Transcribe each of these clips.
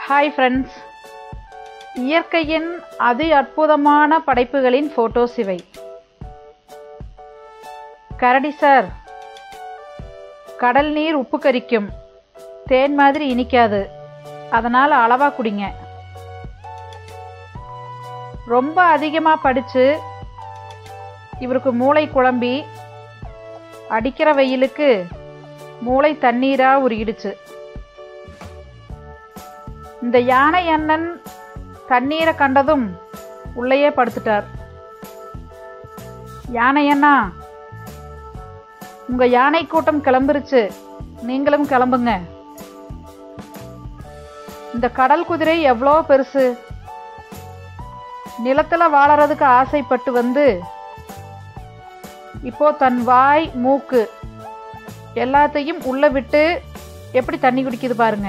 hi friends இயற்கையின் அதி அற்புதமான படைப்புகளின் ஃபோட்டோஸ் இவை கரடி சார் கடல் நீர் உப்பு கரிக்கும் தேன் மாதிரி இனிக்காது அதனால் அளவாக குடிங்க ரொம்ப அதிகமாக படித்து இவருக்கு மூளை குழம்பி அடிக்கிற வெயிலுக்கு மூளை தண்ணீராக உருகிடுச்சு இந்த யானை அண்ணன் தண்ணீரை கண்டதும் உள்ளேயே படுத்துட்டார் யானை அண்ணா உங்க யானை கூட்டம் கிளம்பிருச்சு நீங்களும் கிளம்புங்க இந்த கடல் குதிரை எவ்வளோ பெருசு நிலத்துல வாழறதுக்கு ஆசைப்பட்டு வந்து இப்போ தன் வாய் மூக்கு எல்லாத்தையும் உள்ள விட்டு எப்படி தண்ணி குடிக்குது பாருங்க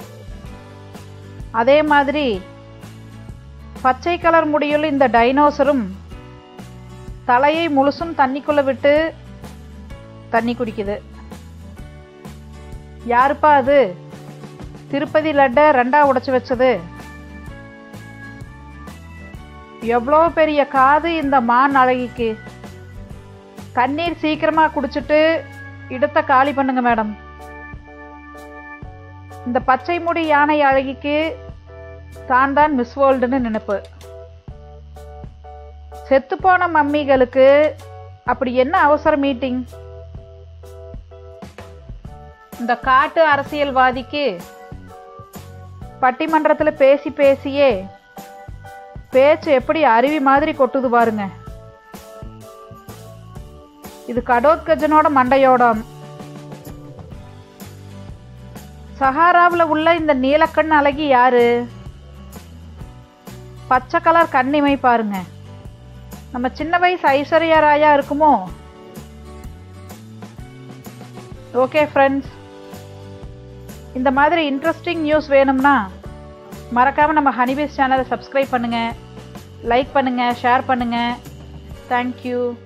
அதே மாதிரி பச்சை கலர் முடியுள்ள இந்த டைனோசரும் தலையை முழுசும் தண்ணிக்குள்ள விட்டு தண்ணி குடிக்குது யாருப்பா அது திருப்பதி லட்டை ரெண்டா உடைச்சு வச்சது எவ்வளோ பெரிய காது இந்த மான் அழகிக்கு தண்ணீர் சீக்கிரமா குடிச்சிட்டு இடத்த காலி பண்ணுங்க மேடம் இந்த பச்சை முடி யானை அழகிக்கு தான் தான் மிஸ் வேர்ல்டுன்னு நினைப்பு செத்துப்போன மம்மிகளுக்கு அப்படி என்ன அவசர மீட்டிங் இந்த காட்டு அரசியல்வாதிக்கு பட்டிமன்றத்தில் பேசி பேசியே பேச்சு எப்படி அருவி மாதிரி கொட்டுது பாருங்க இது கடோத்கஜனோட மண்டையோடம் சஹாராவில் உள்ள இந்த நீலக்கண் அழகி யாரு பச்சை கலர் கண்ணிமை பாருங்க நம்ம சின்ன வயசு ஐஸ்வர்யா ராயா இருக்குமோ ஓகே ஃப்ரெண்ட்ஸ் இந்த மாதிரி இன்ட்ரெஸ்டிங் நியூஸ் வேணும்னா மறக்காமல் நம்ம ஹனிபீஸ் சேனலை சப்ஸ்கிரைப் பண்ணுங்கள் லைக் பண்ணுங்கள் ஷேர் பண்ணுங்கள் தேங்க்யூ